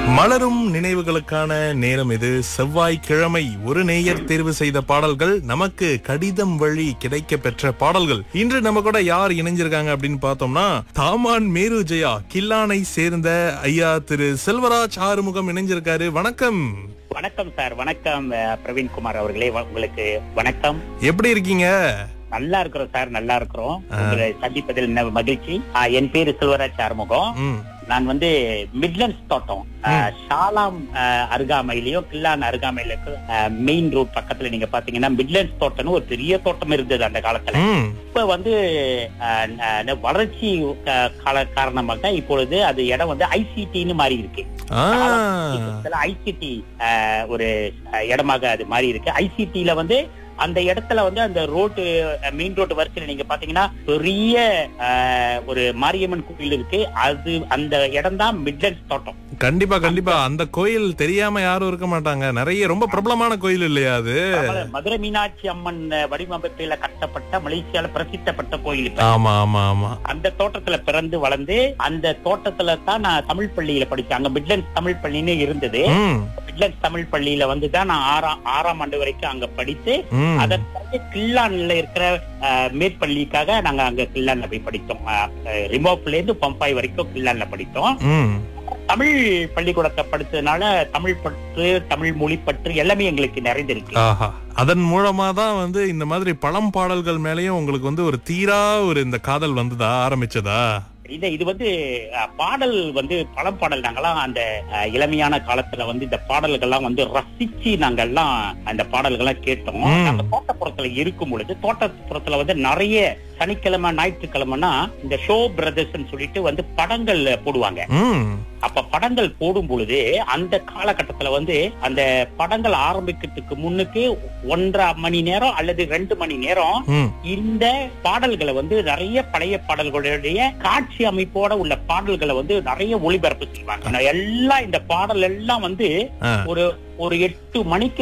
மலரும் நினைவுகளுக்கான நேரம் இது செவ்வாய்க்கிழமை ஒரு நேயர் தேர்வு செய்த பாடல்கள் நமக்கு கடிதம் வழி கிடைக்க பெற்ற பாடல்கள் இன்று நம்ம கூட யார் இணைஞ்சிருக்காங்க அப்படின்னு பார்த்தோம்னா தாமான் மேரு ஜெயா கில்லானை சேர்ந்த ஐயா திரு செல்வராஜ் ஆறுமுகம் இணைஞ்சிருக்காரு வணக்கம் வணக்கம் சார் வணக்கம் அஹ், பிரவீன்குமார் அவர்களே வ- உங்களுக்கு வணக்கம் எப்படி இருக்கீங்க நல்லா இருக்கிறோம் சார் நல்லா இருக்கிறோம் உங்களை சந்திப்பதில் ந- மகிழ்ச்சி அஹ், என் பேரு செல்வராஜ் ஆறுமுகம் ம் நான் வந்து மிட்லண்ட்ஸ் தோட்டம் அஹ், ஷாலாம் அஹ், அருகாமையிலயும் கில்லான் அருகாமையில மெயின் ரோட் பக்கத்துல நீங்க பாத்தீங்கன்னா மிட்லண்ட்ஸ் தோட்டம்னு ஒரு பெரிய தோட்டம் இருந்தது அந்த காலத்துல ம் இப்ப வந்து அஹ், ந- வறட்சி க- கால காரணமாக இப்பொழுது அது இடம் வந்து ஐசிடின்னு மாறி இருக்கு ஆ ஐசிடி ஒரு அஹ், இடமாக அது மாறி இருக்கு ஐசிடில வந்து அந்த இடத்துல வந்து அந்த ரோட்டு மெயின் ரோட்டு வரிசையில நீங்க பாத்தீங்கன்னா பெரிய அஹ், ஒரு மாரியம்மன் கோயில் இருக்கு அது அந்த இடம் தான் மிட்லண்ட்ஸ் தோட்டம் கண்டிப்பா கண்டிப்பா அந்த கோயில் தெரியாம யாரும் இருக்க மாட்டாங்க நிறைய ரொம்ப பிரபலமான கோயில் இல்லையா அது பிரபல மதுரை மீனாட்சி அம்மன் அஹ், வடிவமைப்பில கட்டப்பட்ட மலேசியால பிரசித்தப்பட்ட கோயில் இப்ப. ஆமா ஆமா ஆமா அந்த தோட்டத்துல பிறந்து வளர்ந்து அந்த தோட்டத்துல தான் நான் தமிழ் பள்ளியில படிச்சேன் அங்க மிட்லண்ட்ஸ் தமிழ் பள்ளின்னு இருந்தது ம் மிட்லண்ட்ஸ் தமிழ் பள்ளியில வந்து தான் நான் ஆறாம் ஆறாம் ஆண்டு வரைக்கும் அங்க படித்து ம் அதன் பிறகு கில்லான்ல இருக்கிற அஹ், மேற்பள்ளிக்காக நாங்க அங்க கில்லான்ல போய் படித்தோம் ரிமோப்ல இருந்து பம்பாய் வரைக்கும் கில்லான்ல படித்தோம் ம் தமிழ் பள்ளிக்கூடத்தை படிச்சதுனால தமிழ் பற்று தமிழ் மொழி பற்று எல்லாமே எங்களுக்கு நிறைந்திருக்கு ஆஹா அதன் மூலமா தான் வந்து இந்த மாதிரி பழம் பாடல்கள் மேலயும் உங்களுக்கு வந்து ஒரு தீரா ஒரு இந்த காதல் வந்ததா ஆரம்பிச்சதா இது இது வந்து அஹ், பாடல் வந்து பழம் பாடல் நாங்கெல்லாம் அந்த அஹ், இளமையான காலத்துல வந்து இந்த பாடல்கள்லாம் வந்து ரசிச்சு நாங்கெல்லாம் அந்த பாடல்கள்லாம் கேட்டோம் ம். நாங்க தோட்டப்புறத்துல இருக்கும் பொழுது தோட்டப்புறத்துல வந்து நிறைய சனிக்கிழமை ஞாயிற்றுக்கிழமைனா இந்த ஷோ பிரதர்ஸ் சொல்லிட்டு வந்து படங்கள் போடுவாங்க ம் அப்ப படங்கள் போடும் பொழுது அந்த காலகட்டத்துல வந்து அந்த படங்கள் ஆரம்பிக்கிறதுக்கு முன்னுக்கு ஒன்றரை மணி நேரம் அல்லது ரெண்டு மணி நேரம் ம் இந்த பாடல்களை வந்து நிறைய பழைய பாடல்களுடைய காட்சி அமைப்போட உள்ள பாடல்களை வந்து நிறைய ஒளிபரப்பு செய்வாங்க நான் எல்லாம் இந்த பாடல் எல்லாம் வந்து ஆ. ஒரு ஒரு எட்டு மணிக்கு